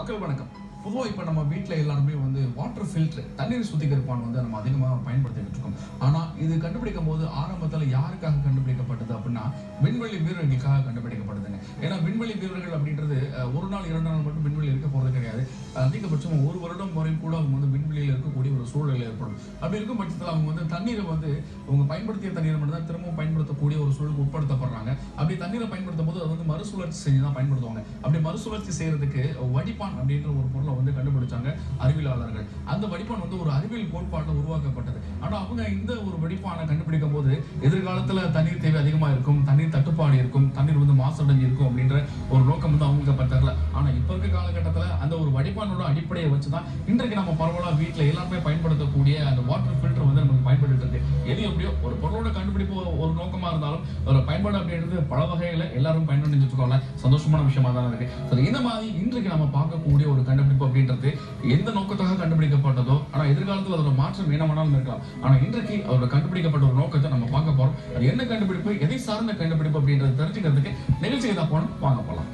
மக்கள் வணக்கம் பொதுவாக இப்போ நம்ம வீட்டில் எல்லாருமே வந்து வாட்டர் ஃபில்டர் தண்ணீர் சுத்திகரிப்பான் வந்து நம்ம அதிகமாக பயன்படுத்திக்கிட்டு இருக்கோம் ஆனால் இது கண்டுபிடிக்கும் போது ஆரம்பத்தில் யாருக்காக கண்டுபிடிக்கப்பட்டது அப்படின்னா விண்வெளி வீரர்களுக்காக கண்டுபிடிக்கப்படுதுங்க ஏன்னா விண்வெளி வீரர்கள் அப்படின்றது அஹ், ஒரு நாள் இரண்டு நாள் மட்டும் விண்வெளி இருக்க போகிறது கிடையாது அதிகபட்சம் ஒரு வருடம் வரையும் கூட அவங்க வந்து விண்வெளியில் இருக்கக்கூடிய ஒரு சூழல் ஏற்படும் அப்படி இருக்கும் பட்சத்தில் அவங்க வந்து தண்ணீரை வந்து அவங்க பயன்படுத்திய தண்ணீரை மட்டும் தான் திரும்பவும் பயன்படுத்தக்கூடிய ஒரு சூழலுக்கு உட்படுத்தப்படுறாங்க அப்படி தண்ணீரை பயன்படுத்தும் போது அது வந்து மறுசுழற்சி செஞ்சு தான் பயன்படுத்துவாங்க அப்படி மறுசுழற்சி செய்யறதுக்கு வடிப்பான் அப்படின்ற ஒரு பொருளை வந்து கண்டுபிடிச்சாங்க அறிவியலாளர்கள் அந்த வடிப்பான் வந்து ஒரு அறிவியல் கோட்பாட்டில் உருவாக்கப்பட்டது ஆனா அவங்க இந்த ஒரு வடிப்பானை கண்டுபிடிக்கும் போது எதிர்காலத்துல தண்ணீர் தேவை அதிகமா இருக்கும் தண்ணீர் தட்டுப்பாடு இருக்கும் தண்ணீர் வந்து மாசடைஞ்சு இருக்கும் அப்படின்ற ஒரு நோக்கம் வந்து அவங்களுக்கு அப்ப தெரியல ஆனா இப்ப இருக்க காலகட்டத்துல அந்த ஒரு வடிப்பானோட அடிப்படையை வச்சுதான் இன்றைக்கு நம்ம பரவலா வீட்டுல எல்லாருமே பயன்படுத்தக்கூடிய அந்த வாட்டர் ஃபில்டர் வந்து நமக்கு பயன்பட்டு இருக்கு எது எப்படியோ ஒரு பொருளோட கண்டுபிடிப்பு ஒரு நோக்கமா இருந்தாலும் ஒரு பயன்பாடு அப்படின்றது பல வகையில எல்லாரும் பயன்படுத்திட்டு இருக்கோம்ல சந்தோஷமான விஷயமா தான் இருக்கு சரி இந்த மாதிரி இன்றைக்கு நம்ம பார்க்கக்கூடிய ஒரு கண்டுபிடிப்பு அப்படின்றது எந்த நோக்கத்துக்காக கண்டுபிடிக்கப்பட்டதோ ஆனா எதிர்காலத்துல அதோட மாற்றம் என்ன வேணாலும் இருக்கலாம் ஆனா இன்றைக்கு அதோட கண்டுபிடிக்கப்பட்ட ஒரு நோக்கத்தை நம்ம பார்க்க போறோம் அது என்ன கண்டுபிடிப்பு எதை சார்ந்த கண்டுபிடிப்பு அப்படின்றது தெரிஞ்சுக்கிறதுக்கு நிகழ்ச்சிக்கு தான் போனோம் வாங்க போலாம்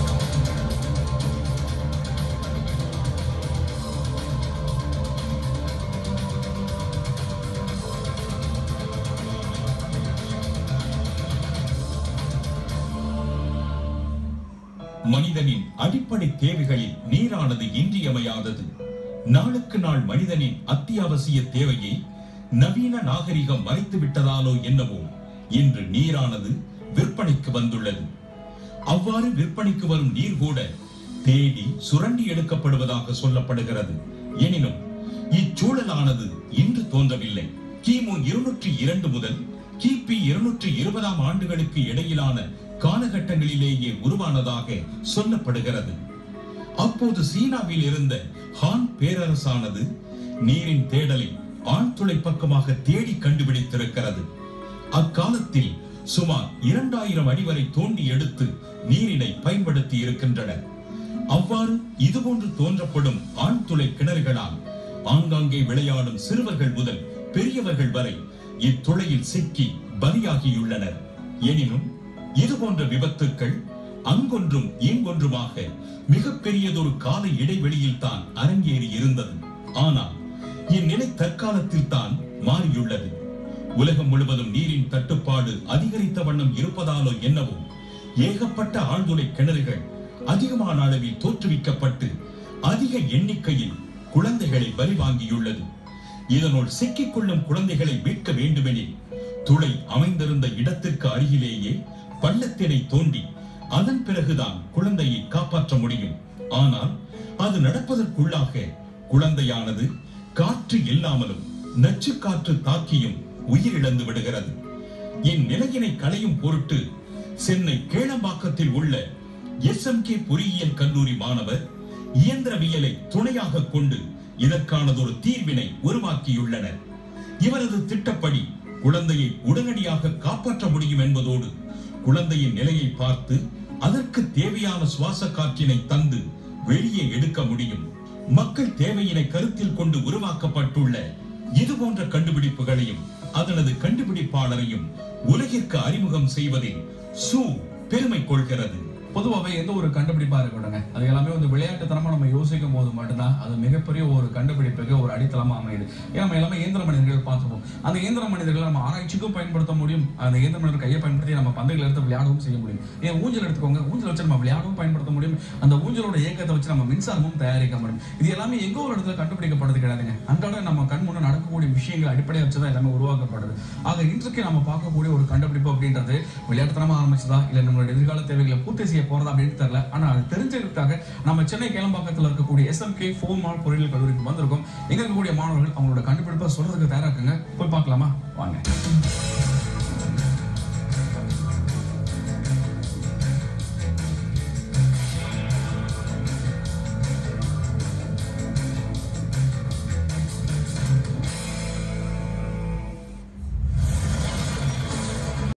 மனிதனின் அடிப்படை தேவைகளில் நீரானது இன்றியமையாதது நாளுக்கு நாள் மனிதனின் அத்தியாவசிய தேவையை நவீன நாகரிகம் மறைத்து விட்டதாலோ என்னவோ இன்று நீரானது விற்பனைக்கு வந்துள்ளது அவ்வாறு விற்பனைக்கு வரும் நீர் கூட தேடி சுரண்டி எடுக்கப்படுவதாக சொல்லப்படுகிறது எனினும் இச்சூழலானது இன்று தோன்றவில்லை கிமு இருநூற்றி இரண்டு முதல் கிபி இருநூற்றி இருபதாம் ஆண்டுகளுக்கு இடையிலான காலகட்டங்களிலேயே உருவானதாக சொல்லப்படுகிறது அப்போது சீனாவில் இருந்த ஹான் பேரரசானது நீரின் தேடலை ஆழ்துளை பக்கமாக தேடி கண்டுபிடித்திருக்கிறது அக்காலத்தில் சுமார் இரண்டாயிரம் அடி வரை தோண்டி எடுத்து நீரினை பயன்படுத்தி இருக்கின்றனர் அவ்வாறு இதுபோன்று தோன்றப்படும் ஆழ்துளை கிணறுகளால் ஆங்காங்கே விளையாடும் சிறுவர்கள் முதல் பெரியவர்கள் வரை இத்துளையில் சிக்கி பலியாகியுள்ளனர் எனினும் இது போன்ற விபத்துக்கள் அங்கொன்றும் இங்கொன்றுமாக மிகப்பெரியதொரு கால இடைவெளியில் தான் அரங்கேறி இருந்தது ஆனால் இந்நிலை தற்காலத்தில் தான் மாறியுள்ளது உலகம் முழுவதும் நீரின் தட்டுப்பாடு அதிகரித்த வண்ணம் இருப்பதாலோ என்னவோ ஏகப்பட்ட ஆழ்துளை கிணறுகள் அதிகமான அளவில் தோற்றுவிக்கப்பட்டு அதிக எண்ணிக்கையில் குழந்தைகளை பலி வாங்கியுள்ளது இதனுள் சிக்கிக் கொள்ளும் குழந்தைகளை மீட்க வேண்டுமெனில் துளை அமைந்திருந்த இடத்திற்கு அருகிலேயே பள்ளத்தினை தோண்டி அதன் பிறகுதான் குழந்தையை காப்பாற்ற முடியும் ஆனால் அது நடப்பதற்குள்ளாக குழந்தையானது காற்று இல்லாமலும் நச்சு காற்று தாக்கியும் உயிரிழந்து விடுகிறது இந்நிலையினை களையும் பொருட்டு சென்னை கேளம்பாக்கத்தில் உள்ள எஸ்எம்கே பொறியியல் கல்லூரி மாணவர் இயந்திரவியலை துணையாக கொண்டு இதற்கானதொரு தீர்வினை உருவாக்கியுள்ளனர் இவரது திட்டப்படி குழந்தையை உடனடியாக காப்பாற்ற முடியும் என்பதோடு குழந்தையின் நிலையை பார்த்து அதற்கு தேவையான சுவாச காற்றினை தந்து வெளியே எடுக்க முடியும் மக்கள் தேவையினை கருத்தில் கொண்டு உருவாக்கப்பட்டுள்ள இது போன்ற கண்டுபிடிப்புகளையும் அதனது கண்டுபிடிப்பாளரையும் உலகிற்கு அறிமுகம் செய்வதில் சூ பெருமை கொள்கிறது பொதுவாகவே எந்த ஒரு கண்டுபிடிப்பா இருக்கட்டும்ங்க அது எல்லாமே வந்து விளையாட்டுத்தனமா நம்ம யோசிக்கும் போது மட்டும்தான் அது மிகப்பெரிய ஒரு கண்டுபிடிப்புக்கு ஒரு அடித்தளமா அமையுது ஏன்னா நம்ம எல்லாமே இயந்திர மனிதர்கள் பார்த்துப்போம் அந்த இயந்திர மனிதர்களை நம்ம ஆராய்ச்சிக்கும் பயன்படுத்த முடியும் அந்த இயந்திர மனிதர் கையை பயன்படுத்தி நம்ம பந்துகளை எடுத்து விளையாடவும் செய்ய முடியும் ஏன் ஊஞ்சல் எடுத்துக்கோங்க ஊஞ்சல் வச்சு நம்ம விளையாடவும் பயன்படுத்த முடியும் அந்த ஊஞ்சலோட இயக்கத்தை வச்சு நம்ம மின்சாரமும் தயாரிக்க முடியும் இது எல்லாமே எங்க ஒரு இடத்துல கண்டுபிடிக்கப்படுறது கிடையாதுங்க அன்றாட நம்ம கண் முன்ன நடக்கக்கூடிய விஷயங்கள் அடிப்படையை வச்சு தான் எல்லாமே உருவாக்கப்படுது ஆக இன்றைக்கு நம்ம பார்க்கக்கூடிய ஒரு கண்டுபிடிப்பு அப்படின்றது விளையாட்டுத்தனமா ஆரம்பிச்சதா இல்ல நம்மளோட எதிர்கால தேவைகளை பூர்த்தி செய்ய போறதா அப்படின்னு தெரியல ஆனா அது தெரிஞ்சதுக்காக நம்ம சென்னை கேளம்பாக்கத்தில் இருக்கக்கூடிய எஸ்எம்கே ஃபோர் மால் பொறியியல் கல்லூரிக்கு வந்திருக்கோம் இங்க இருக்கக்கூடிய மாணவர்கள் அவங்களோட கண்டுபிடிப்பை சொல்றதுக்கு தயாரா இருக்குங்க போய் பார்க்கலாமா வாங்க